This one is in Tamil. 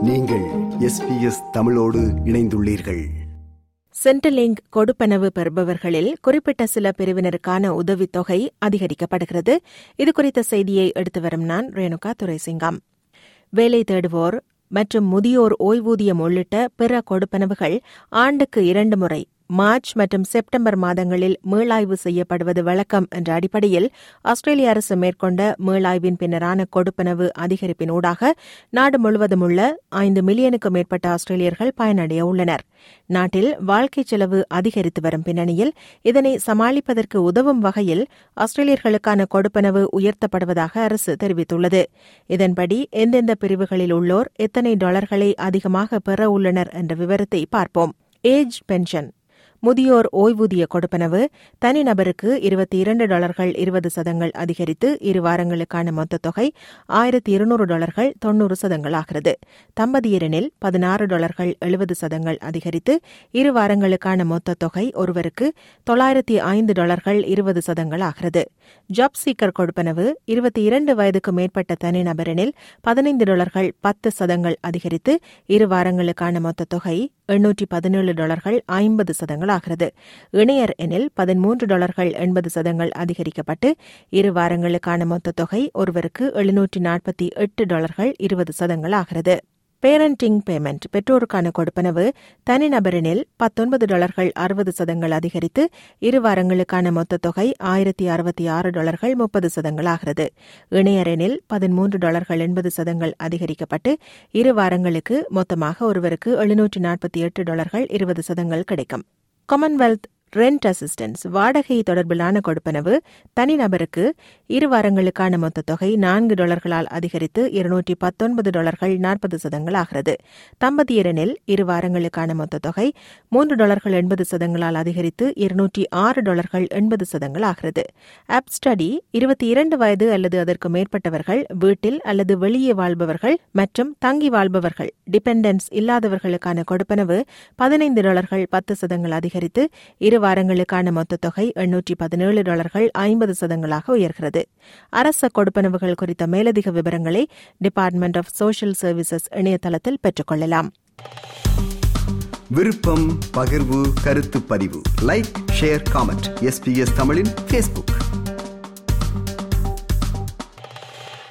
நீங்கள் எஸ்பிஎஸ் தமிழோடு இணைந்துள்ளீர்கள் சென்ட்ரலிங்க் கொடுப்பனவு பெறுபவர்களில் குறிப்பிட்ட சில பிரிவினருக்கான உதவித்தொகை அதிகரிக்கப்படுகிறது இதுகுறித்த செய்தியை எடுத்து வரும் நான் ரேணுகா துரைசிங்கம் வேலை தேடுவோர் மற்றும் முதியோர் ஓய்வூதியம் உள்ளிட்ட பிற கொடுப்பனவுகள் ஆண்டுக்கு இரண்டு முறை மார்ச் மற்றும் செப்டம்பர் மாதங்களில் மீளாய்வு செய்யப்படுவது வழக்கம் என்ற அடிப்படையில் ஆஸ்திரேலிய அரசு மேற்கொண்ட மீளாய்வின் பின்னரான கொடுப்பனவு அதிகரிப்பின் ஊடாக நாடு முழுவதும் உள்ள ஐந்து மில்லியனுக்கும் மேற்பட்ட ஆஸ்திரேலியர்கள் பயனடைய உள்ளனர் நாட்டில் வாழ்க்கை செலவு அதிகரித்து வரும் பின்னணியில் இதனை சமாளிப்பதற்கு உதவும் வகையில் ஆஸ்திரேலியர்களுக்கான கொடுப்பனவு உயர்த்தப்படுவதாக அரசு தெரிவித்துள்ளது இதன்படி எந்தெந்த பிரிவுகளில் உள்ளோர் எத்தனை டாலர்களை அதிகமாக பெற உள்ளனர் என்ற விவரத்தை பார்ப்போம் ஏஜ் பென்ஷன் முதியோர் ஓய்வூதிய கொடுப்பனவு தனிநபருக்கு இருபத்தி இரண்டு டாலர்கள் இருபது சதங்கள் அதிகரித்து இரு வாரங்களுக்கான மொத்த தொகை ஆயிரத்தி இருநூறு டாலர்கள் தொன்னூறு சதங்கள் ஆகிறது தம்பதியரெனில் பதினாறு டாலர்கள் எழுபது சதங்கள் அதிகரித்து இரு வாரங்களுக்கான மொத்த தொகை ஒருவருக்கு தொள்ளாயிரத்தி ஐந்து டாலர்கள் இருபது சதங்கள் ஆகிறது ஜாப் சீக்கர் கொடுப்பனவு இருபத்தி இரண்டு வயதுக்கு மேற்பட்ட தனிநபரெனில் பதினைந்து டாலர்கள் பத்து சதங்கள் அதிகரித்து இரு வாரங்களுக்கான மொத்த தொகை எண்ணூற்றி பதினேழு டாலர்கள் ஐம்பது சதங்கள் ஆகிறது இணையர் எனில் பதிமூன்று டாலர்கள் எண்பது சதங்கள் அதிகரிக்கப்பட்டு இரு வாரங்களுக்கான மொத்த தொகை ஒருவருக்கு எழுநூற்றி நாற்பத்தி எட்டு டாலர்கள் இருபது சதங்கள் ஆகிறது பேரண்டிங் பேமெண்ட் பெற்றோருக்கான கொடுப்பனவு தனிநபரினில் பத்தொன்பது டாலர்கள் அறுபது சதங்கள் அதிகரித்து இரு வாரங்களுக்கான மொத்த தொகை ஆயிரத்தி அறுபத்தி ஆறு டாலர்கள் முப்பது சதங்கள் ஆகிறது இணையரெனில் பதிமூன்று டாலர்கள் எண்பது சதங்கள் அதிகரிக்கப்பட்டு இரு வாரங்களுக்கு மொத்தமாக ஒருவருக்கு எழுநூற்றி நாற்பத்தி எட்டு டாலர்கள் இருபது சதங்கள் கிடைக்கும் காமன்வெல்த் ரெண்ட் அசிஸ்டன்ஸ் வாடகை தொடர்பிலான கொடுப்பனவு தனிநபருக்கு இரு வாரங்களுக்கான மொத்த தொகை நான்கு டாலர்களால் அதிகரித்து இருநூற்றி பத்தொன்பது டாலர்கள் நாற்பது சதங்கள் ஆகிறது தம்பதியரெனில் இரு வாரங்களுக்கான மொத்த தொகை மூன்று டாலர்கள் எண்பது சதங்களால் அதிகரித்து இருநூற்றி ஆறு டாலர்கள் எண்பது சதங்கள் ஆகிறது ஆப் ஸ்டடி இருபத்தி இரண்டு வயது அல்லது அதற்கு மேற்பட்டவர்கள் வீட்டில் அல்லது வெளியே வாழ்பவர்கள் மற்றும் தங்கி வாழ்பவர்கள் டிபெண்டன்ஸ் இல்லாதவர்களுக்கான கொடுப்பனவு பதினைந்து டாலர்கள் பத்து சதங்கள் அதிகரித்து இரு வாரங்களுக்கான மொத்த தொகை எண்ணூற்றி பதினேழு டாலர்கள் ஐம்பது சதங்களாக உயர்கிறது அரச கொடுப்பனவுகள் குறித்த மேலதிக விவரங்களை டிபார்ட்மெண்ட் ஆஃப் சோஷியல் சர்வீசஸ் இணையதளத்தில் பெற்றுக்கொள்ளலாம் விருப்பம் பகிர்வு கருத்து பதிவு லைக் ஷேர் காமெண்ட் எஸ்பிஎஸ் தமிழின் ஃபேஸ்புக்